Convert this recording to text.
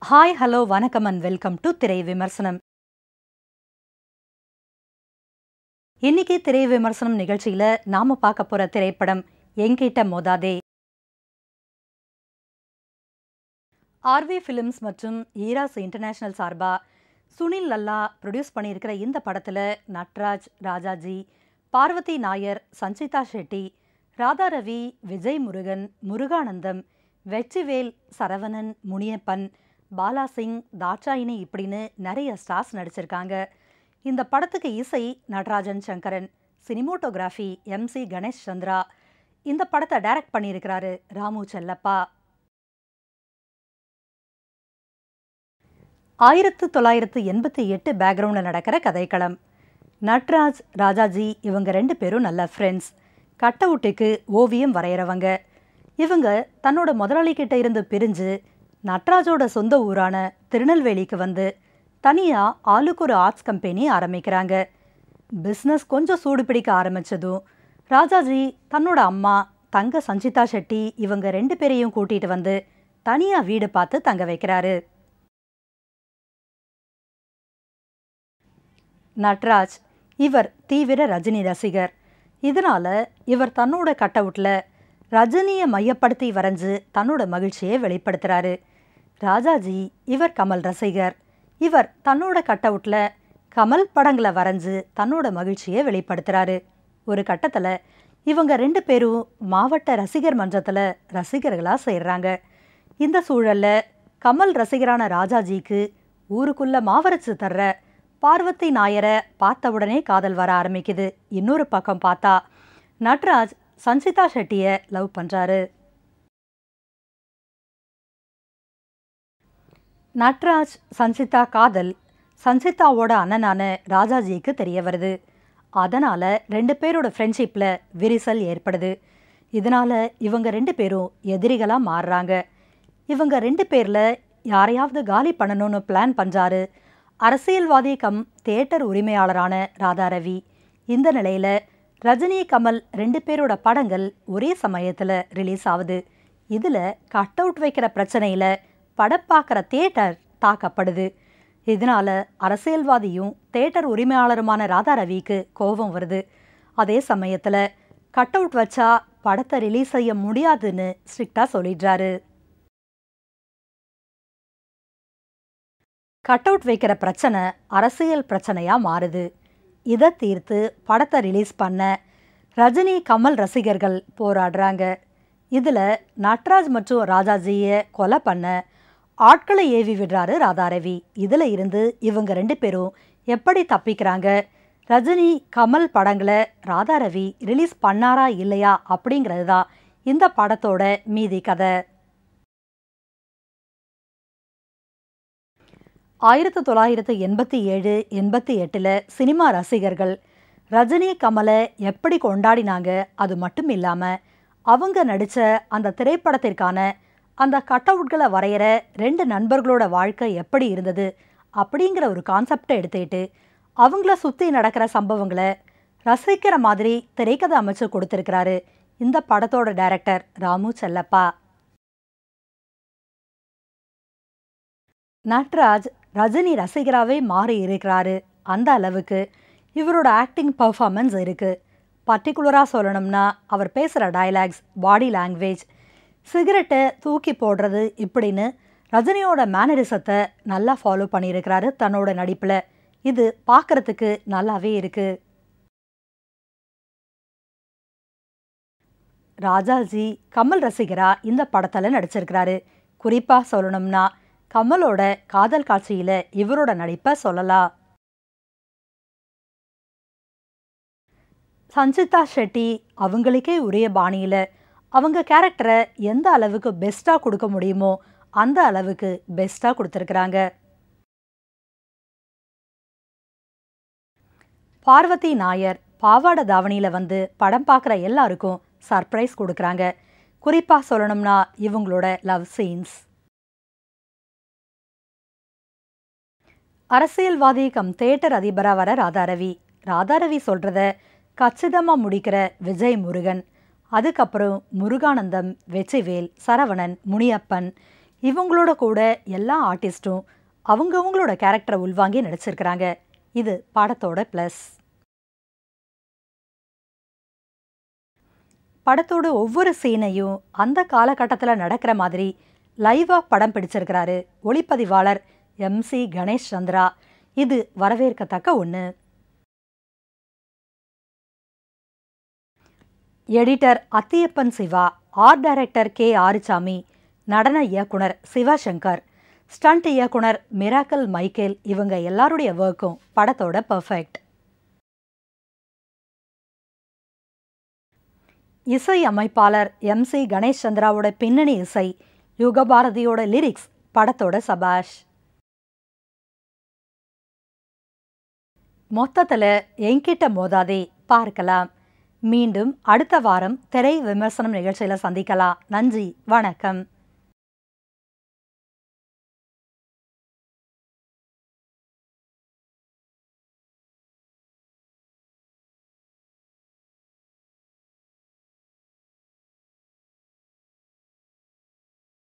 hi hello வணக்கம் and welcome to திரை விமர்சனம் இன்னைக்கு திரை விமர்சனம் நிகழ்ச்சியில நாம பார்க்க போற திரைப்படம் எங்கிட்ட மோதாதே ஆர்வி ஃபிலிம்ஸ் மற்றும் ஈராஸ் இன்டர்நேஷனல் சார்பா சுனில் லல்லா ப்ரொடியூஸ் பண்ணியிருக்கிற இந்த படத்துல நட்ராஜ் ராஜாஜி பார்வதி நாயர் சஞ்சிதா ஷெட்டி ராதா ரவி விஜய் முருகன் முருகானந்தம் வெற்றிவேல் சரவணன் முனியப்பன் பாலா சிங் தாட்சாயினி இப்படின்னு நிறைய ஸ்டார்ஸ் நடிச்சிருக்காங்க இந்த படத்துக்கு இசை Natarajan Sankaran cinematography M C Ganesh Chandra இந்த படத்தை டைரக்ட் பண்ணியிருக்கிறாரு ராமு செல்லப்பா ஆயிரத்து தொள்ளாயிரத்து எண்பத்தி எட்டு பேக்ரவுண்டில் நடக்கிற கதைக்களம் நட்ராஜ் ராஜாஜி இவங்க ரெண்டு பேரும் நல்ல ஃப்ரெண்ட்ஸ் கட் அவுட்டுக்கு ஓவியம் வரைகிறவங்க இவங்க தன்னோட முதலாளி கிட்ட இருந்து பிரிஞ்சு நட்ராஜோட சொந்த ஊரான திருநெல்வேலிக்கு வந்து தனியாக ஆளுக்கு ஒரு ஆர்ட்ஸ் கம்பெனி ஆரம்பிக்கிறாங்க பிஸ்னஸ் கொஞ்சம் சூடு பிடிக்க ஆரம்பிச்சதும் ராஜாஜி தன்னோட அம்மா தங்க சஞ்சிதா ஷெட்டி இவங்க ரெண்டு பேரையும் கூட்டிட்டு வந்து தனியாக வீடு பார்த்து தங்க வைக்கிறாரு நட்ராஜ் இவர் தீவிர ரஜினி ரசிகர் இதனால இவர் தன்னோட கட் அவுட்டில் ரஜினியை மையப்படுத்தி வரைஞ்சு தன்னோட மகிழ்ச்சியை வெளிப்படுத்துறாரு ராஜாஜி இவர் கமல் ரசிகர் இவர் தன்னோட கட் அவுட்டில் கமல் படங்களை வரைஞ்சு தன்னோட மகிழ்ச்சியை வெளிப்படுத்துறாரு ஒரு கட்டத்தில் இவங்க ரெண்டு பேரும் மாவட்ட ரசிகர் மன்றத்தில் ரசிகர்களாக சேர்றாங்க இந்த சூழலில் கமல் ரசிகரான ராஜாஜிக்கு ஊருக்குள்ள மாவரச்சு தர்ற பார்வதி நாயரை பார்த்த உடனே காதல் வர ஆரம்பிக்குது இன்னொரு பக்கம் பார்த்தா நட்ராஜ் சஞ்சிதா ஷெட்டியை லவ் பண்ணுறாரு நட்ராஜ் சஞ்சிதா காதல் சஞ்சிதாவோட அண்ணனான ராஜாஜிக்கு தெரிய வருது அதனால் ரெண்டு பேரோட ஃப்ரெண்ட்ஷிப்பில் விரிசல் ஏற்படுது இதனால் இவங்க ரெண்டு பேரும் எதிரிகளாக மாறுறாங்க இவங்க ரெண்டு பேரில் யாரையாவது காலி பண்ணணும்னு பிளான் பண்ணுறாரு அரசியல்வாதி கம் தியேட்டர் உரிமையாளரான ராதாரவி இந்த நிலையில் ரஜினி கமல் ரெண்டு பேரோட படங்கள் ஒரே சமயத்தில் ரிலீஸ் ஆகுது இதில் கட் அவுட் வைக்கிற பிரச்சனையில் படம் பார்க்குற தியேட்டர் தாக்கப்படுது இதனால் அரசியல்வாதியும் தியேட்டர் உரிமையாளருமான ராதாரவிக்கு கோபம் வருது அதே சமயத்தில் கட் அவுட் வச்சா படத்தை ரிலீஸ் செய்ய முடியாதுன்னு ஸ்ட்ரிக்டாக சொல்லிடுறாரு கட் அவுட் வைக்கிற பிரச்சனை அரசியல் பிரச்சனையாக மாறுது இதை தீர்த்து படத்தை ரிலீஸ் பண்ண ரஜினி கமல் ரசிகர்கள் போராடுறாங்க இதில் நட்ராஜ் மற்றும் ராஜாஜியை கொலை பண்ண ஆட்களை ஏவி விடுறாரு ராதாரவி இதில் இருந்து இவங்க ரெண்டு பேரும் எப்படி தப்பிக்கிறாங்க ரஜினி கமல் படங்களை ராதாரவி ரிலீஸ் பண்ணாரா இல்லையா அப்படிங்கிறது தான் இந்த படத்தோட மீதி கதை ஆயிரத்தி தொள்ளாயிரத்து எண்பத்தி ஏழு எண்பத்தி எட்டில் சினிமா ரசிகர்கள் ரஜினி கமலை எப்படி கொண்டாடினாங்க அது மட்டும் இல்லாமல் அவங்க நடித்த அந்த திரைப்படத்திற்கான அந்த கட் அவுட்களை வரைகிற ரெண்டு நண்பர்களோட வாழ்க்கை எப்படி இருந்தது அப்படிங்கிற ஒரு கான்செப்டை எடுத்துக்கிட்டு அவங்கள சுற்றி நடக்கிற சம்பவங்களை ரசிக்கிற மாதிரி திரைக்கதை அமைச்சு கொடுத்துருக்கிறாரு இந்த படத்தோட டைரக்டர் ராமு செல்லப்பா நட்ராஜ் ரஜினி ரசிகராகவே மாறி இருக்கிறாரு அந்த அளவுக்கு இவரோட ஆக்டிங் பர்ஃபார்மன்ஸ் இருக்குது பர்டிகுலராக சொல்லணும்னா அவர் பேசுகிற டயலாக்ஸ் பாடி லாங்குவேஜ் சிகரெட்டை தூக்கி போடுறது இப்படின்னு ரஜினியோட மேனரிசத்தை நல்லா ஃபாலோ பண்ணியிருக்கிறாரு தன்னோட நடிப்பில் இது பார்க்குறதுக்கு நல்லாவே இருக்குது ராஜாஜி கமல் ரசிகரா இந்த படத்தில் நடிச்சிருக்கிறாரு குறிப்பாக சொல்லணும்னா கமலோட காதல் காட்சியில் இவரோட நடிப்பை சொல்லலாம் சஞ்சிதா ஷெட்டி அவங்களுக்கே உரிய பாணியில் அவங்க கேரக்டரை எந்த அளவுக்கு பெஸ்ட்டாக கொடுக்க முடியுமோ அந்த அளவுக்கு பெஸ்ட்டாக கொடுத்துருக்குறாங்க பார்வதி நாயர் பாவாடை தாவணியில் வந்து படம் பார்க்குற எல்லாருக்கும் சர்ப்ரைஸ் கொடுக்குறாங்க குறிப்பாக சொல்லணும்னா இவங்களோட லவ் சீன்ஸ் அரசியல்வாதி கம் தேட்டர் அதிபராக வர ராதாரவி ராதாரவி சொல்கிறத கச்சிதமாக முடிக்கிற விஜய் முருகன் அதுக்கப்புறம் முருகானந்தம் வெற்றிவேல் சரவணன் முனியப்பன் இவங்களோட கூட எல்லா ஆர்டிஸ்ட்டும் அவங்கவங்களோட கேரக்டரை உள்வாங்கி நடிச்சிருக்கிறாங்க இது படத்தோட ப்ளஸ் படத்தோட ஒவ்வொரு சீனையும் அந்த காலகட்டத்தில் நடக்கிற மாதிரி லைவாக படம் பிடிச்சிருக்கிறாரு ஒளிப்பதிவாளர் எம் சி கணேஷ் சந்திரா இது வரவேற்கத்தக்க ஒன்று editor Athiyappan Siva art director K Arusamy நடன இயக்குனர் சிவசங்கர் ஸ்டண்ட் இயக்குனர் மிராக்கல் மைக்கேல் இவங்க எல்லாருடைய ஒர்க்கும் படத்தோட பர்ஃபெக்ட் இசை அமைப்பாளர் எம் சி கணேஷ் சந்திராவோட பின்னணி இசை யுகபாரதியோட லிரிக்ஸ் படத்தோட சபாஷ் மொத்தத்தில் என்கிட்ட மோதாதே பார்க்கலாம் மீண்டும் அடுத்த வாரம் திரை விமர்சனம் நிகழ்ச்சியில் சந்திக்கலாம் நன்றி வணக்கம்